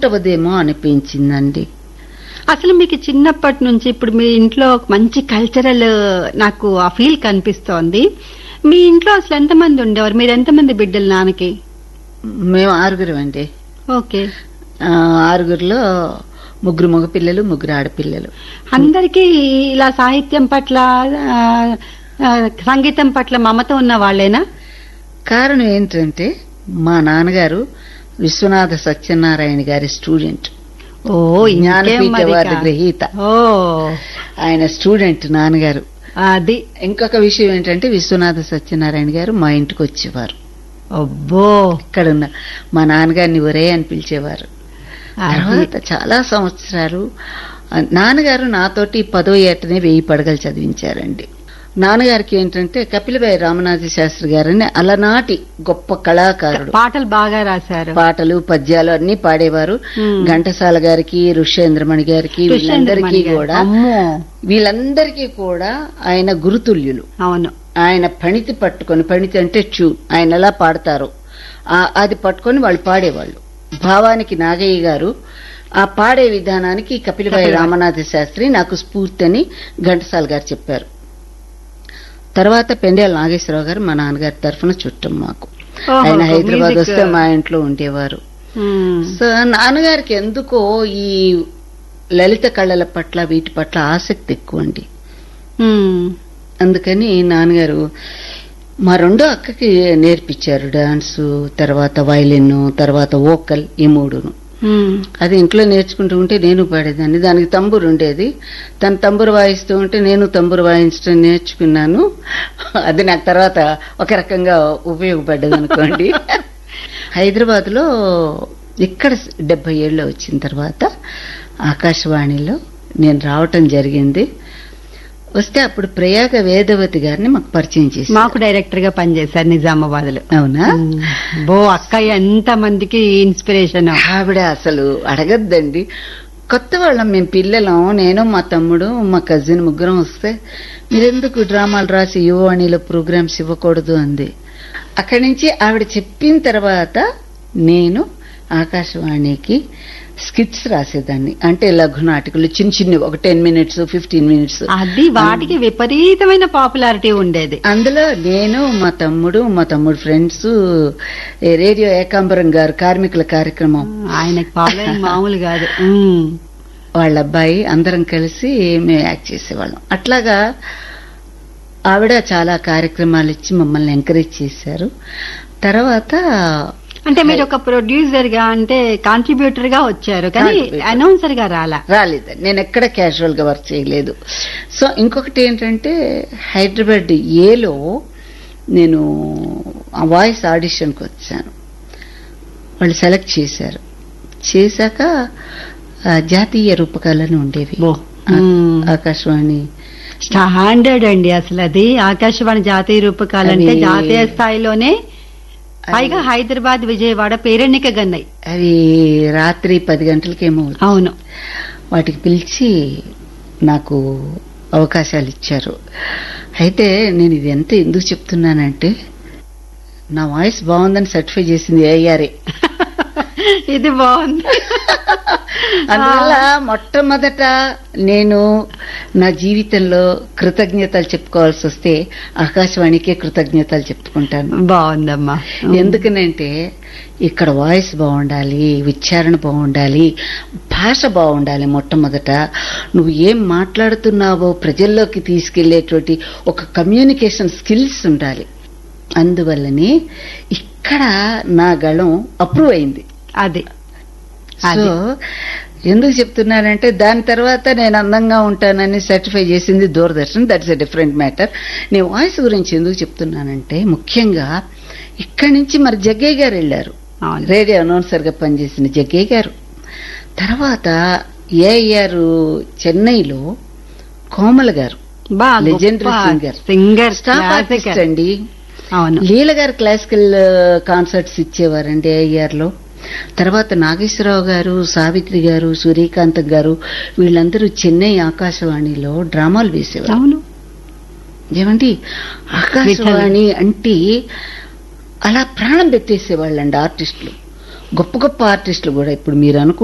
Suit అవ్వదేమో అనిపించిందండి అసలు మీకు చిన్నప్పటి నుంచి ఇప్పుడు మీ ఇంట్లో ఒక మంచి కల్చరల్ నాకు ఆ ఫీల్ కనిపిస్తోంది మీ ఇంట్లో అసలు ఎంతమంది ఉండేవారు మీరు ఎంతమంది బిడ్డలు నాన్నకి మేము ఆరుగురం అండి ఓకే ఆ, ఆరుగురిలో ముగ్గురు మగ పిల్లలు ముగ్గురు ఆడపిల్లలు అందరికీ ఇలా సాహిత్యం పట్ల ఆ, ఆ, సంగీతం పట్ల మమత ఉన్న వాళ్ళేనా కారణం ఏంటంటే మా నాన్నగారు విశ్వనాథ సత్యనారాయణ గారి స్టూడెంట్ ఓ ఇంకేం జ్ఞానపీఠ మరి అవార్డు కా- గ్రహీత ఓ ఆయన స్టూడెంట్ నాన్నగారు అది ఇంకొక విషయం ఏంటంటే విశ్వనాథ సత్యనారాయణ గారు మా ఇంటికి వచ్చేవారు అబ్బో ఇక్కడ ఉన్న మా నాన్నగారిని ఒరే అని పిలిచేవారు అది తర్వాత చాలా సంవత్సరాలు ఆ, నాన్నగారు నాతోటి పదో ఏటనే వెయ్యి పడగలు చదివించారండి నాన్నగారికి ఏంటంటే కపిలబాయి రామనాథ శాస్త్రి గారని అలనాటి గొప్ప కళాకారుడు పాటలు బాగా రాశారు పాటలు పద్యాలు అన్ని పాడేవారు Hmm. ఘంటసాల గారికి ఋష్యేంద్రమణి గారికి వీళ్ళందరికీ ఋష్యేంద్రమణి గారు. కూడా అమ్మో వీళ్ళందరికీ కూడా ఆయన గురుతుల్యులు అవును ఆయన పణితి పట్టుకొని పణితి అంటే చూ ఆయన ఎలా పాడతారు ఆ- అది పట్టుకొని వాళ్ళు పాడేవాళ్ళు భావానికి నాగయ్య గారు ఆ పాడే విధానానికి కపిలబాయి కపిలబాయి. రామనాథ శాస్త్రి నాకు స్ఫూర్తి అని ఘంటసాల గారు చెప్పారు తర్వాత పెండేల నాగేశ్వరరావు గారు మా నాన్నగారి తరఫున చుట్టం మాకు ఓహో, ఆయన హైదరాబాద్ music. వస్తే మా ఇంట్లో ఉండేవారు ఉమ్. సో నాన్నగారికి ఎందుకో ఈ లలిత కళల పట్ల వీటి పట్ల ఆసక్తి ఎక్కువ అండి ఉమ్. అందుకని నాన్నగారు మా రెండో అక్కకి నేర్పించారు డాన్సు తర్వాత వైలిన్ తర్వాత వోకల్ ఈ మూడును ఉమ్. అది ఇంట్లో నేర్చుకుంటూ ఉంటే నేను పాడేదాన్ని దానికి తంబూరు ఉండేది తను తంబూరు వాయిస్తూ ఉంటే నేను తంబూరు వాయించడం నేర్చుకున్నాను అది నాకు తర్వాత ఒక రకంగా ఉపయోగపడ్డది అనుకోండి హైదరాబాద్ లో ఇక్కడ డెబ్బై ఏళ్ళు వచ్చిన తర్వాత ఆకాశవాణిలో నేను రావటం జరిగింది వస్తే అప్పుడు ప్రయాగ వేదవతి గారిని మాకు పరిచయం చేసి మాకు డైరెక్టర్ గా పనిచేశారు నిజామాబాద్ లో అవునా బో అక్కయ్య ఎంత మందికి ఇన్స్పిరేషన్ ఆవిడ అసలు అడగద్దండి కొత్త వాళ్ళం మేము పిల్లలం నేను మా తమ్ముడు మా కజిన్ ముగ్గురం వస్తే మీరెందుకు డ్రామాలు రాసి యువవాణిలో ప్రోగ్రామ్స్ ఇవ్వకూడదు అంది అక్కడి నుంచి ఆవిడ చెప్పిన తర్వాత నేను ఆకాశవాణికి స్కిట్స్ రాసేదాన్ని అంటే లఘు నాటికలు చిన్న చిన్నవి ఒక టెన్ మినిట్స్ ఫిఫ్టీన్ మినిట్స్ అది వాటికి విపరీతమైన పాపులారిటీ ఉండేది అందులో నేను మా తమ్ముడు మా తమ్ముడు ఫ్రెండ్స్ రేడియో ఏకాంబరం గారు కార్మికుల కార్యక్రమం ఆయనకి ఫాలోయింగ్ మామూలు కాదు ఉమ్. వాళ్ళ అబ్బాయి అందరం కలిసి మేము యాక్ట్ చేసేవాళ్ళం అట్లాగా ఆవిడ చాలా కార్యక్రమాలు ఇచ్చి మమ్మల్ని ఎంకరేజ్ చేశారు తర్వాత అంటే మీరు ఒక ప్రొడ్యూసర్ గా అంటే కాంట్రిబ్యూటర్ గా వచ్చారు కానీ Contributor. అనౌన్సర్ గా రాలా రాలేదు నేను ఎక్కడ క్యాజువల్ గా వర్క్ చేయలేదు సో ఇంకొకటి ఏంటంటే హైదరాబాద్ ఏలో నేను ఆ వాయిస్ ఆడిషన్కి వచ్చాను వాళ్ళు సెలెక్ట్ చేశారు చేశాక ఆ, జాతీయ రూపకాలని ఉండేవి ఓ. ఆ- మ్మ్. ఆకాశవాణి స్టాండర్డ్ అండి అసలు అది ఆకాశవాణి జాతీయ రూపకాలంటే అది- జాతీయ స్థాయిలోనే పైగా హైదరాబాద్ విజయవాడ పేరెన్నిక గన్నాయి అవి రాత్రి పది గంటలకేమో వచ్చాయి. అవును వాటికి పిలిచి నాకు అవకాశాలు ఇచ్చారు అయితే నేను ఇది ఎంత ఎందుకు చెప్తున్నానంటే నా వాయిస్ బాగుందని సర్టిఫై చేసింది ఏఆర్ఏ ఇది బాగుంది అందువల్ల మొట్టమొదట నేను నా జీవితంలో కృతజ్ఞతలు చెప్పుకోవాల్సి వస్తే ఆకాశవాణికే కృతజ్ఞతలు చెప్పుకుంటాను బాగుందమ్మా ఎందుకనంటే ఇక్కడ వాయిస్ బాగుండాలి ఉచ్చారణ బాగుండాలి భాష బాగుండాలి మొట్టమొదట నువ్వు ఏం మాట్లాడుతున్నావో ప్రజల్లోకి తీసుకెళ్లేటువంటి ఒక కమ్యూనికేషన్ స్కిల్స్ ఉండాలి అందువల్లనే ఇక్కడ నా గళం అప్రూవ్ అయింది అది సో అది. ఎందుకు చెప్తున్నానంటే దాని తర్వాత నేను అందంగా ఉంటానని సర్టిఫై చేసింది Doordarshan that's a different matter నేను వాయిస్ గురించి ఎందుకు చెప్తున్నానంటే ముఖ్యంగా ఇక్కడి నుంచి మరి జగ్గయ్య గారు వెళ్ళారు అవును రేడియో అనౌన్సర్ గా పనిచేసిన జగ్గయ్య గారు తర్వాత ఏఆర్ చెన్నైలో కోమల గారు బా Legendary singer. Singer staff artist అండి అవును లీల గారు క్లాసికల్ కాన్సర్ట్స్ ఇచ్చేవారండి ఏఆర్ లో తర్వాత నాగేశ్వరరావు గారు సావిత్రి గారు సూర్యకాంత్ గారు వీళ్ళందరూ చెన్నై ఆకాశవాణిలో డ్రామాలు వేసేవారు అవును ఏమండి ఆకాశవాణి అంటే అలా ప్రాణం పెట్టేసేవాళ్ళండి ఆర్టిస్టులు గొప్ప గొప్ప ఆర్టిస్టులు కూడా ఇప్పుడు మీరు అనుకు